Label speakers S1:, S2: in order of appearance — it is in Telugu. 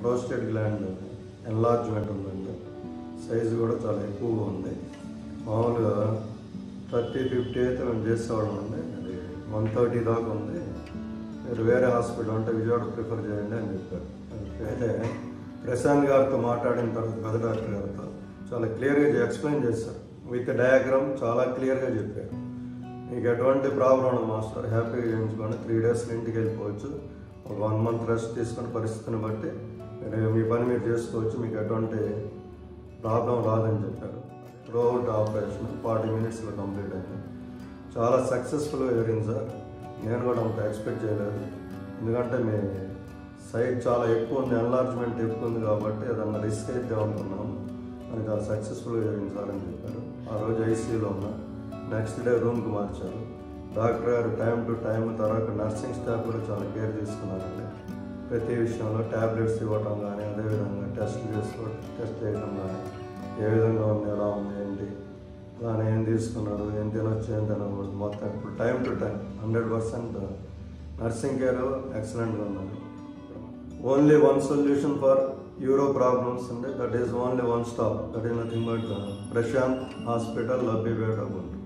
S1: ప్రోస్టేట్ గ్లాండ్ ఎన్లార్జ్మెంట్ ఉందండి సైజు కూడా చాలా ఎక్కువగా ఉంది మామూలుగా థర్టీ ఫిఫ్టీ అయితే మేము చేసేవాళ్ళం అండి అది వన్ థర్టీ దాకా ఉంది మీరు వేరే హాస్పిటల్ అంటే విజయవాడ ప్రిఫర్ చేయండి అని చెప్పారు అయితే ప్రశాంత్ గారితో మాట్లాడిన తర్వాత పెద్ద డాక్టర్ గారితో చాలా క్లియర్గా ఎక్స్ప్లెయిన్ చేశారు విత్ డయాగ్రామ్ చాలా క్లియర్గా చెప్పారు మీకు ఎటువంటి ప్రాబ్లం ఉండదు మాస్టర్ హ్యాపీగా చేయించుకోండి త్రీ డేస్లో ఇంటికి వెళ్ళిపోవచ్చు ఒక వన్ మంత్ రెస్ట్ తీసుకుని పరిస్థితిని బట్టి మీరు మీ పని మీరు చేసుకోవచ్చు మీకు ఎటువంటి ప్రాబ్లం రాదని చెప్పారు త్రూ అవుట్ ఆపరేషన్ ఫార్టీ మినిట్స్లో కంప్లీట్ అయింది చాలా సక్సెస్ఫుల్గా జరిగింది సార్ నేను కూడా అంత ఎక్స్పెక్ట్ చేయలేదు ఎందుకంటే మీ సైజ్ చాలా ఎక్కువ ఉంది ఎన్లార్జ్మెంట్ ఎక్కువ ఉంది కాబట్టి ఏదన్నా రిస్క్ అయితే అనుకున్నాము అది చాలా సక్సెస్ఫుల్గా జరిగింది సార్ అని చెప్పారు ఆ రోజు ఐసీయూలో ఉన్నా నెక్స్ట్ డే రూమ్కి మార్చారు డాక్టర్ గారు టైం టు టైం తర్వాత నర్సింగ్ స్టాఫ్ కూడా చాలా కేర్ తీసుకున్నారండి ప్రతి విషయంలో ట్యాబ్లెట్స్ ఇవ్వటం కానీ అదేవిధంగా టెస్ట్ చేసుకో టెస్ట్ చేయడం కానీ ఏ విధంగా ఉంది ఎలా ఉంది ఏంటి దాని ఏం తీసుకున్నారు ఏం తినొచ్చు ఏం తినకూడదు మొత్తం ఇప్పుడు time to time hundred percent nursing care ఎక్సలెంట్గా ఉన్నారు only one solution for uro problems ఉంది that is only one stop that is nothing but Prashant hospital Labbipet Guntur